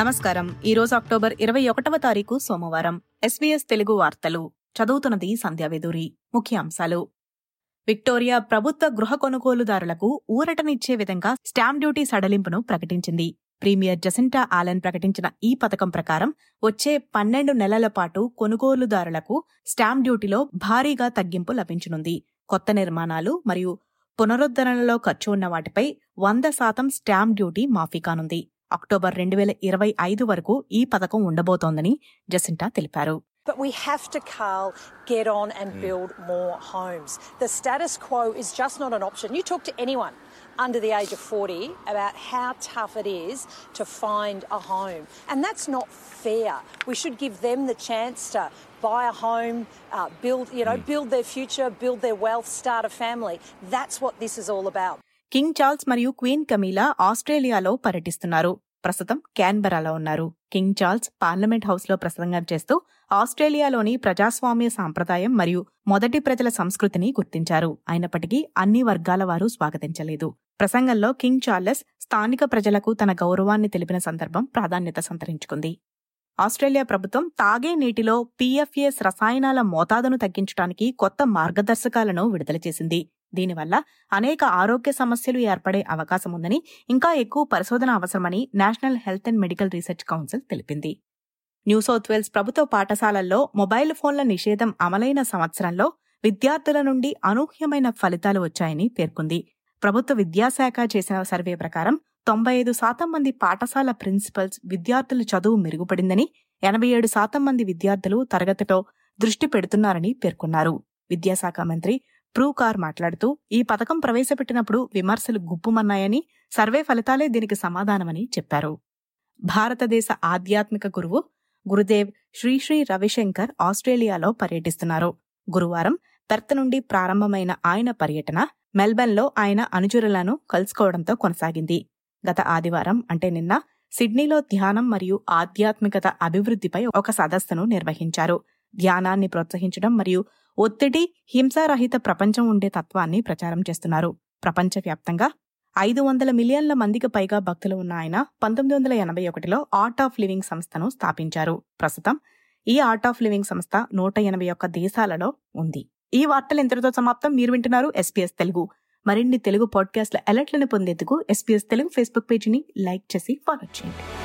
నమస్కారం ఈ రోజు అక్టోబర్ ఇరవై ఒకటవ తారీఖు సోమవారం ఎస్వీఎస్ తెలుగు వార్తలు చదువుతున్నది సంధ్యావేదూరి ముఖ్యాంశాలు విక్టోరియా ప్రభుత్వ గృహ కొనుగోలుదారులకు ఊరటనిచ్చే విధంగా స్టాంప్ డ్యూటీ సడలింపును ప్రకటించింది ప్రీమియర్ జసింటా ఆలెన్ ప్రకటించిన ఈ పథకం ప్రకారం వచ్చే పన్నెండు నెలల పాటు కొనుగోలుదారులకు స్టాంప్ డ్యూటీలో భారీగా తగ్గింపు లభించనుంది కొత్త నిర్మాణాలు మరియు పునరుద్ధరణలో ఖర్చు ఉన్న వాటిపై వంద శాతం స్టాంప్ డ్యూటీ మాఫీ కానుంది అక్టోబర్ రెండు వేల ఇరవై ఐదు వరకు ఈ పథకం ఉండబోతోందని జసింటా తెలిపారు But we have to, Carl, get on and build more homes. The status quo is just not an option. You talk to anyone under the age of 40 about how tough it is to find a home. And that's not fair. We should give them the chance to buy a home, uh, build, you know, build their future, build their wealth, start a family. That's what this is all about. King Charles మరియు Queen Camilla ఆస్ట్రేలియాలో పర్యటిస్తున్నారు ప్రస్తుతం క్యాన్బెరాలో ఉన్నారు king Charles parliament house లో ప్రసంగం చేస్తూ ఆస్ట్రేలియాలోని ప్రజాస్వామ్య సాంప్రదాయం మరియు మొదటి ప్రజల సంస్కృతిని గుర్తించారు అయినప్పటికీ అన్ని వర్గాల వారు స్వాగతించలేదు ప్రసంగంలో కింగ్ చార్లెస్ స్థానిక ప్రజలకు తన గౌరవాన్ని తెలిపిన సందర్భం ప్రాధాన్యత సంతరించుకుంది ఆస్ట్రేలియా ప్రభుత్వం తాగే నీటిలో పీఎఫ్ఏఎస్ రసాయనాల మోతాదును తగ్గించడానికి కొత్త మార్గదర్శకాలను విడుదల చేసింది దీనివల్ల అనేక ఆరోగ్య సమస్యలు ఏర్పడే అవకాశం ఉందని ఇంకా ఎక్కువ పరిశోధన అవసరమని National Health and Medical Research Council తెలిపింది న్యూ సౌత్ వేల్స్ ప్రభుత్వ పాఠశాలల్లో మొబైల్ ఫోన్ల నిషేధం అమలైన సంవత్సరంలో విద్యార్థుల నుండి అనూహ్యమైన ఫలితాలు వచ్చాయని పేర్కొంది ప్రభుత్వ విద్యాశాఖ చేసిన సర్వే ప్రకారం తొంభై ఐదు శాతం మంది పాఠశాల ప్రిన్సిపల్స్ విద్యార్థుల చదువు మెరుగుపడిందని ఎనభై ఏడు శాతం మంది విద్యార్థులు తరగతిలో దృష్టి పెడుతున్నారని పేర్కొన్నారు విద్యాశాఖ మంత్రి ప్రూకార్ మాట్లాడుతూ ఈ పథకం ప్రవేశపెట్టినప్పుడు విమర్శలు గుప్పుమన్నాయని సర్వే ఫలితాలే దీనికి సమాధానమని చెప్పారు భారతదేశ ఆధ్యాత్మిక గురువు గురుదేవ్ శ్రీ శ్రీ రవిశంకర్ ఆస్ట్రేలియాలో పర్యటిస్తున్నారు గురువారం పెర్త్ నుండి ప్రారంభమైన ఆయన పర్యటన మెల్బర్న్లో ఆయన అనుచరులను కలుసుకోవడంతో కొనసాగింది గత ఆదివారం అంటే నిన్న సిడ్నీలో ధ్యానం మరియు ఆధ్యాత్మికత అభివృద్ధిపై ఒక సదస్సును నిర్వహించారు ధ్యానాన్ని ప్రోత్సహించడం మరియు ఒత్తిడి హింసారహిత ప్రపంచం ఉండే తత్వాన్ని ప్రచారం చేస్తున్నారు ప్రపంచవ్యాప్తంగా ఐదు వందల మిలియన్ల మందికి పైగా భక్తులు ఉన్న ఆయన పంతొమ్మిది వందల ఎనభై ఒకటిలో ఆర్ట్ ఆఫ్ లివింగ్ సంస్థను స్థాపించారు ప్రస్తుతం ఈ ఆర్ట్ ఆఫ్ లివింగ్ సంస్థ నూట ఎనభై ఒక్క దేశాలలో ఉంది ఈ వార్తలు ఇంతటితో సమాప్తం మీరు వింటున్నారు ఎస్పీఎస్ తెలుగు మరిన్ని తెలుగు పాడ్కాస్ట్ల అలర్ట్లను పొందేందుకు ఎస్పీఎస్ తెలుగు ఫేస్బుక్ పేజీని లైక్ చేసి ఫాలో చేయండి